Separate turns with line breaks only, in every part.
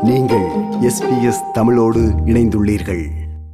நீங்கள் எஸ்பிஎஸ் தமிழோடு இணைந்துள்ளீர்கள்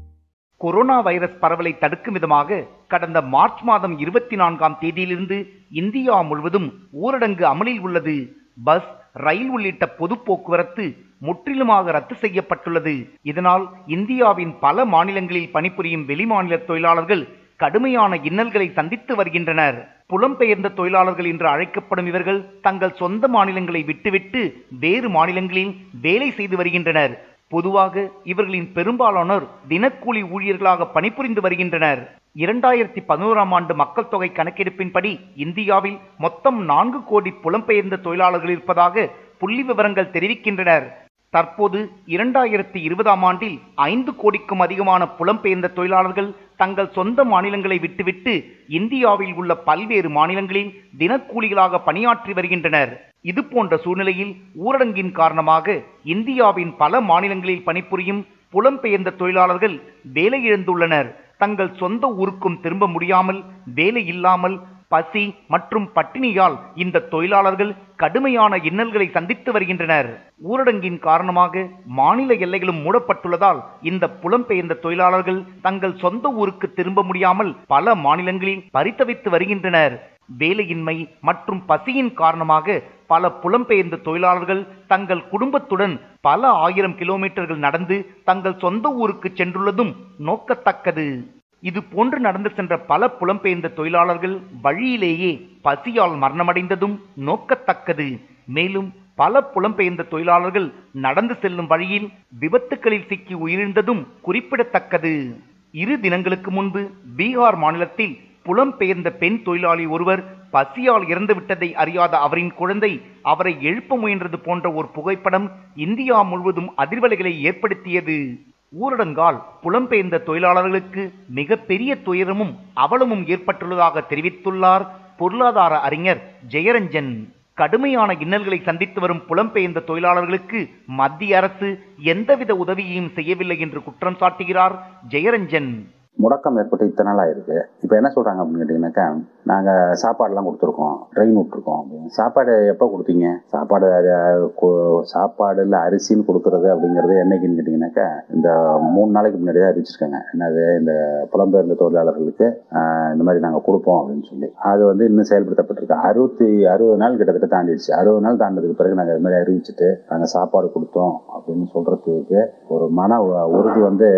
கொரோனா வைரஸ் பரவலை தடுக்கும் விதமாக கடந்த மார்ச் மாதம் இருபத்தி நான்காம் தேதியிலிருந்து இந்தியா முழுவதும் ஊரடங்கு அமலில் உள்ளது பஸ் ரயில் உள்ளிட்ட பொது போக்குவரத்து முற்றிலுமாக ரத்து செய்யப்பட்டுள்ளது இதனால் இந்தியாவின் பல மாநிலங்களில் பணிபுரியும் வெளிமாநில தொழிலாளர்கள் கடுமையான இன்னல்களை சந்தித்து வருகின்றனர் புலம்பெயர்ந்த தொழிலாளர்கள் என்று அழைக்கப்படும் இவர்கள் தங்கள் சொந்த மாநிலங்களை விட்டுவிட்டு வேறு மாநிலங்களில் வேலை செய்து வருகின்றனர் பொதுவாக இவர்களின் பெரும்பாலானோர் தினக்கூலி ஊழியர்களாக பணிபுரிந்து வருகின்றனர் இரண்டாயிரத்தி பதினோராம் ஆண்டு மக்கள் தொகை கணக்கெடுப்பின்படி இந்தியாவில் மொத்தம் நான்கு கோடி புலம்பெயர்ந்த தொழிலாளர்கள் இருப்பதாக புள்ளி விவரங்கள் தெரிவிக்கின்றனர் தற்போது இரண்டாயிரத்தி இருபதாம் ஆண்டில் ஐந்து கோடிக்கும் அதிகமான புலம்பெயர்ந்த தொழிலாளர்கள் தங்கள் சொந்த மாநிலங்களை விட்டுவிட்டு இந்தியாவில் உள்ள பல்வேறு மாநிலங்களில் தினக்கூலிகளாக பணியாற்றி வருகின்றனர் இது போன்ற சூழ்நிலையில் ஊரடங்கின் காரணமாக இந்தியாவின் பல மாநிலங்களில் பணிபுரியும் புலம்பெயர்ந்த தொழிலாளர்கள் வேலை இழந்துள்ளனர் தங்கள் சொந்த ஊருக்கும் திரும்ப முடியாமல் வேலை இல்லாமல் பசி மற்றும் பட்டினியால் இந்த தொழிலாளர்கள் கடுமையான இன்னல்களை சந்தித்து வருகின்றனர் ஊரடங்கின் காரணமாக மாநில எல்லைகளும் மூடப்பட்டுள்ளதால் இந்த புலம்பெயர்ந்த தொழிலாளர்கள் தங்கள் சொந்த ஊருக்கு திரும்ப முடியாமல் பல மாநிலங்களில் பரிதவித்து வருகின்றனர் வேலையின்மை மற்றும் பசியின் காரணமாக பல புலம்பெயர்ந்த தொழிலாளர்கள் தங்கள் குடும்பத்துடன் பல ஆயிரம் கிலோமீட்டர்கள் நடந்து தங்கள் சொந்த ஊருக்கு சென்றுள்ளதும் நோக்கத்தக்கது இது போன்று நடந்து சென்ற பல புலம்பெயர்ந்த தொழிலாளர்கள் வழியிலேயே பசியால் மரணமடைந்ததும் நோக்கத்தக்கது மேலும் பல புலம்பெயர்ந்த தொழிலாளர்கள் நடந்து செல்லும் வழியில் விபத்துகளில் சிக்கி உயிரிழந்ததும் குறிப்பிடத்தக்கது இரு தினங்களுக்கு முன்பு பீகார் மாநிலத்தில் புலம்பெயர்ந்த பெண் தொழிலாளி ஒருவர் பசியால் இறந்துவிட்டதை அறியாத அவரின் குழந்தை அவரை எழுப்ப முயன்றது போன்ற ஒரு புகைப்படம் இந்தியா முழுவதும் அதிர்வலைகளை ஏற்படுத்தியது ஊரடங்கால் புலம்பெயர்ந்த தொழிலாளர்களுக்கு மிகப்பெரிய துயரமும் அவலமும் ஏற்பட்டுள்ளதாக தெரிவித்துள்ளார் பொருளாதார அறிஞர் ஜெயரஞ்சன் கடுமையான இன்னல்களை சந்தித்து வரும் புலம்பெயர்ந்த தொழிலாளர்களுக்கு மத்திய அரசு எந்தவித உதவியையும் செய்யவில்லை என்று குற்றம் சாட்டுகிறார் ஜெயரஞ்சன்
முடக்கம் ஏற்பட்டு இத்தனை நாள் ஆயிருக்கு இப்போ என்ன சொல்கிறாங்க அப்படின்னு கேட்டிங்கனாக்கா நாங்கள் சாப்பாடெல்லாம் கொடுத்துருக்கோம் ட்ரெயின் விட்ருக்கோம் அப்படின்னு சாப்பாடு எப்போ கொடுத்தீங்க சாப்பாடு அது, கு- சாப்பாடு இல்லை அரிசின்னு கொடுக்குறது அப்படிங்கிறது என்னைக்குன்னு கேட்டிங்கனாக்கா இந்த மூணு நாளைக்கு முன்னாடி தான் அறிவிச்சிருக்காங்க என்னது இந்த புலம்பெயர்ந்த தொழிலாளர்களுக்கு ஆஹ், இந்த மாதிரி நாங்கள் கொடுப்போம் அப்படின்னு சொல்லி அது வந்து இன்னும் செயல்படுத்தப்பட்டிருக்கு அறுபத்தி அறுபது நாள் கிட்டத்தட்ட தாண்டிடுச்சு அறுபது நாள் தாண்டதுக்கு பிறகு நாங்கள் இது மாதிரி அறிவிச்சிட்டு நாங்கள் சாப்பாடு கொடுத்தோம் அப்படின்னு சொல்கிறதுக்கு ஒரு மன உ- உறுதி வந்து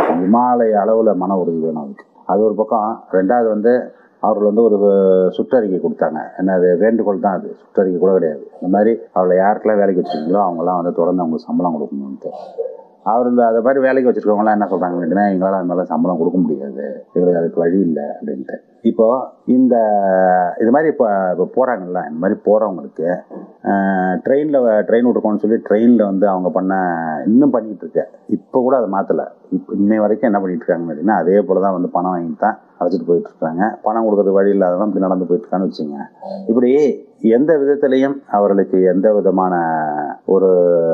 இமாலய அளவில் மன உறுதி வேணும் அதுக்கு அது ஒரு பக்கம் ரெண்டாவது வந்து அவர்கள் வந்து ஒரு சுற்றறிக்கை கொடுத்தாங்க என்ன அது வேண்டுகோள் தான் அது சுற்றறிக்கை கூட கிடையாது இந்த மாதிரி அவளை யாருக்கெல்லாம் வேலைக்கு வச்சுருக்கீங்களோ அவங்களாம் வந்து தொடர்ந்து அவங்களுக்கு சம்பளம் கொடுக்கணுன்ட்டு அவர்கள் அதை மாதிரி வேலைக்கு வச்சுருக்கவங்களாம் என்ன சொல்கிறாங்க அப்படின்னா எங்களால் அது மாதிரிலாம் சம்பளம் கொடுக்க முடியாது எங்களுக்கு அதுக்கு வழி இல்லை அப்படின்ட்டு இப்போ இந்த இது மாதிரி இப்போ இப்போ போகிறாங்கல்ல இந்த மாதிரி போகிறவங்களுக்கு ட்ரெயினில் ட்ரெயின் விட்ருக்கோன்னு சொல்லி ட்ரெயினில் வந்து அவங்க பண்ண இன்னும் பண்ணிகிட்டு இருக்கு இப்போ கூட அதை மாற்றலை இப்போ இன்னை வரைக்கும் என்ன பண்ணிட்டு இருக்காங்க அப்படின்னா அதே போல் தான் வந்து பணம் வாங்கி தான் அழைச்சிட்டு போயிட்டு இருக்காங்க பணம் கொடுக்கறது வழி இல்லாதவன் இப்படி நடந்து போயிட்டு இருக்கான்னு வச்சுங்க இப்படி எந்த விதத்திலையும் அவர்களுக்கு எந்த விதமான ஒரு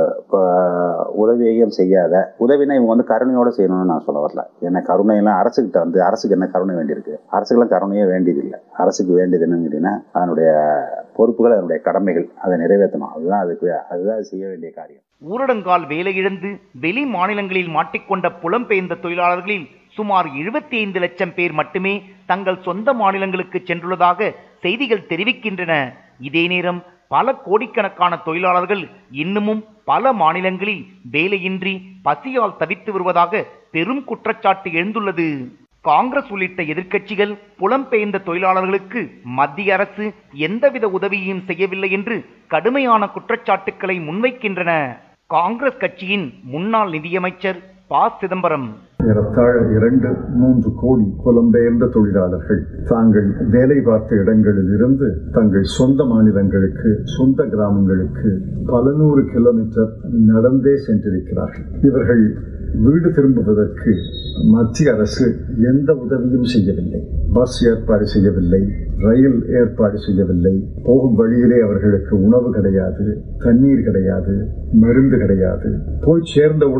அஹ், உதவியையும் செய்யாத உதவினா இவங்க வந்து கருணையோட செய்யணும்னு நான் சொல்ல வரல ஏன்னா கருணையெல்லாம் அரசுகிட்ட வந்து அரசுக்கு என்ன கருணை வேண்டியிருக்கு அரசுக்கெல்லாம் கருணையே வேண்டியதில்லை அரசுக்கு வேண்டியது என்னன்னு கேட்டீங்கன்னா அதனுடைய பொறுப்புகள் அதனுடைய கடமைகள் அதை நிறைவேற்றணும் அதுதான் அதுக்கு அதுதான் அது செய்ய வேண்டிய காரியம்
ஊரடங்கால் வேலை இழந்து வெளி மாநிலங்களில் மாட்டிக்கொண்ட புலம்பெயர்ந்த தொழிலாளர்களில் சுமார் 75 ஐந்து லட்சம் பேர் மட்டுமே தங்கள் சொந்த மாநிலங்களுக்கு சென்றுள்ளதாக செய்திகள் தெரிவிக்கின்றன இதே நேரம் பல கோடிக்கணக்கான தொழிலாளர்கள் இன்னமும் பல மாநிலங்களில் வேலையின்றி பசியால் தவித்து வருவதாக பெரும் குற்றச்சாட்டு எழுந்துள்ளது காங்கிரஸ் உள்ளிட்ட எதிர்க்கட்சிகள் புலம்பெயர்ந்த தொழிலாளர்களுக்கு மத்திய அரசு எந்தவித உதவியையும் செய்யவில்லை என்று கடுமையான குற்றச்சாட்டுக்களை முன்வைக்கின்றன காங்கிரஸ் கட்சியின் முன்னாள் நிதியமைச்சர் ப சிதம்பரம்
ஏறத்தாழ இரண்டு மூன்று கோடி புலம்பெயர்ந்த தொழிலாளர்கள் தாங்கள் வேலை பார்த்த இடங்களில் இருந்து தங்கள் சொந்த மாநிலங்களுக்கு சொந்த கிராமங்களுக்கு பல நூறு கிலோமீட்டர் நடந்தே சென்றிருக்கிறார்கள் இவர்கள் வீடு திரும்புவதற்கு மத்திய அரசு எந்த உதவியும் செய்யவில்லை பஸ் ஏற்பாடு செய்யவில்லை ரயில் ஏற்பாடு செய்யவில்லை போகும் வழியிலே அவர்களுக்கு உணவு கிடையாது தண்ணீர் கிடையாது மருந்து கிடையாது போய் சேர்ந்தவுடன்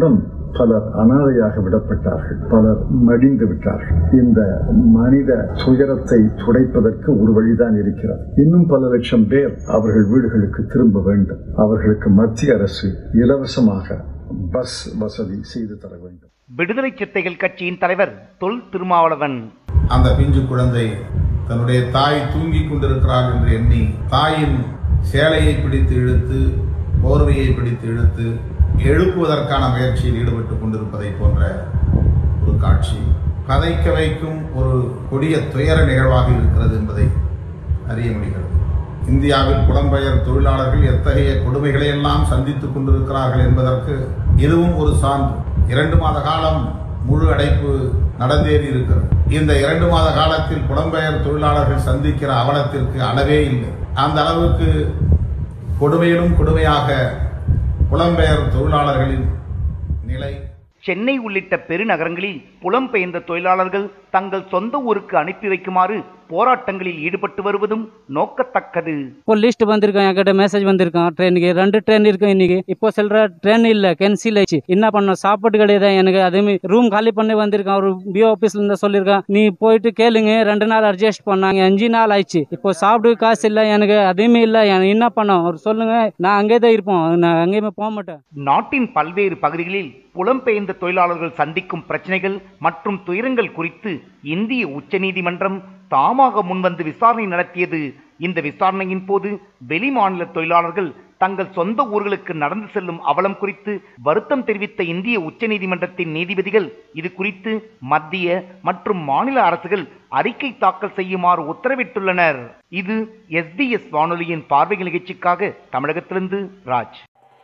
பலர் அனாதையாக விடப்பட்டார்கள் பலர் மடிந்து விட்டார்கள் இந்த மனித துயரத்தை துடைப்பதற்கு ஒரு வழிதான் இருக்கிறது இன்னும் பல லட்சம் பேர் அவர்கள் வீடுகளுக்கு திரும்ப வேண்டும் அவர்களுக்கு மத்திய அரசு இலவசமாக பஸ் வசதி செய்து தர வேண்டும்
விடுதலை சிறுத்தைகள் கட்சியின் தலைவர் தொல் திருமாவளவன்
அந்த பிஞ்சு குழந்தை தன்னுடைய தாய் தூங்கிக் கொண்டிருக்கிறாள் என்று எண்ணி தாயின் சேலையை பிடித்து இழுத்து போர்வையை பிடித்து இழுத்து எழுப்புவதற்கான முயற்சியில் ஈடுபட்டுக் கொண்டிருப்பதை போன்ற ஒரு காட்சி கதைக்க வைக்கும் ஒரு கொடிய துயர நிகழ்வாக இருக்கிறது என்பதை அறிய முடிகிறது இந்தியாவில் புலம்பெயர் தொழிலாளர்கள் எத்தகைய கொடுமைகளை எல்லாம் சந்தித்துக் கொண்டிருக்கிறார்கள் என்பதற்கு இதுவும் ஒரு சான்று இரண்டு மாத காலம் முழு அடைப்பு நடந்தேறி இருக்கிறது இந்த இரண்டு மாத காலத்தில் புலம்பெயர் தொழிலாளர்கள் சந்திக்கிற அவலத்திற்கு அளவே இல்லை அந்த அளவுக்கு கொடுமையிலும் கொடுமையாக புலம்பெயர் தொழிலாளர்களின் நிலை
சென்னை உள்ளிட்ட பெருநகரங்களில் புலம்பெயர்ந்த தொழிலாளர்கள் தங்கள் சொந்த ஊருக்கு அனுப்பி வைக்குமாறு போராட்டங்களில் ஈடுபட்டு வருவதும் நோக்கத்தக்கது
இப்போ லிஸ்ட் வந்திருக்கான் என்கிட்ட மெசேஜ் வந்திருக்கான் ட்ரெயினுக்கு ரெண்டு ட்ரெயின் இருக்கு இன்னைக்கு இப்போ சொல்ற ட்ரெயின் இல்ல கேன்சல் ஆயிடுச்சு என்ன பண்ணோம் சாப்பாடு கிடையாது எனக்கு அதே ரூம் காலி பண்ணி வந்திருக்கான் ஒரு பிஓ ஆபீஸ்ல இருந்து சொல்லியிருக்கான் நீ போயிட்டு கேளுங்க ரெண்டு நாள் அட்ஜஸ்ட் பண்ணாங்க அஞ்சு நாள் ஆயிடுச்சு இப்போ சாப்பிடு காசு இல்லை எனக்கு அதுவுமே இல்லை எனக்கு என்ன பண்ணோம் அவர் சொல்லுங்க நான் அங்கே தான் இருப்போம் நான் அங்கேயுமே போக மாட்டேன்
நாட்டின் பல்வேறு பகுதிகளில் புலம்பெயர்ந்த தொழிலாளர்கள் சந்திக்கும் பிரச்சனைகள் மற்றும் துயரங்கள் குறித்து இந்திய உச்சநீதிமன்றம் தாமாக முன்வந்து விசாரணை நடத்தியது இந்த விசாரணையின் போது வெளிமாநில தொழிலாளர்கள் தங்கள் சொந்த ஊர்களுக்கு நடந்து செல்லும் அவலம் குறித்து வருத்தம் தெரிவித்த இந்திய உச்சநீதிமன்றத்தின் நீதிபதிகள் இது குறித்து மத்திய மற்றும் மாநில அரசுகள் அறிக்கை தாக்கல் செய்யுமாறு உத்தரவிட்டுள்ளனர் இது எஸ்பிஎஸ் வானொலியின் பார்வை நிகழ்ச்சிக்காக தமிழகத்திலிருந்து ராஜ்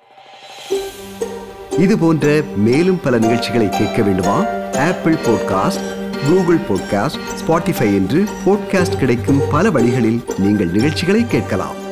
இது போன்ற மேலும் பல நிகழ்ச்சிகளை கேட்க வேண்டுமா Apple podcast Google podcast Spotify என்று பாட்காஸ்ட் கிடைக்கும் பல வழிகளில் நீங்கள் நிகழ்ச்சிகளை கேட்கலாம்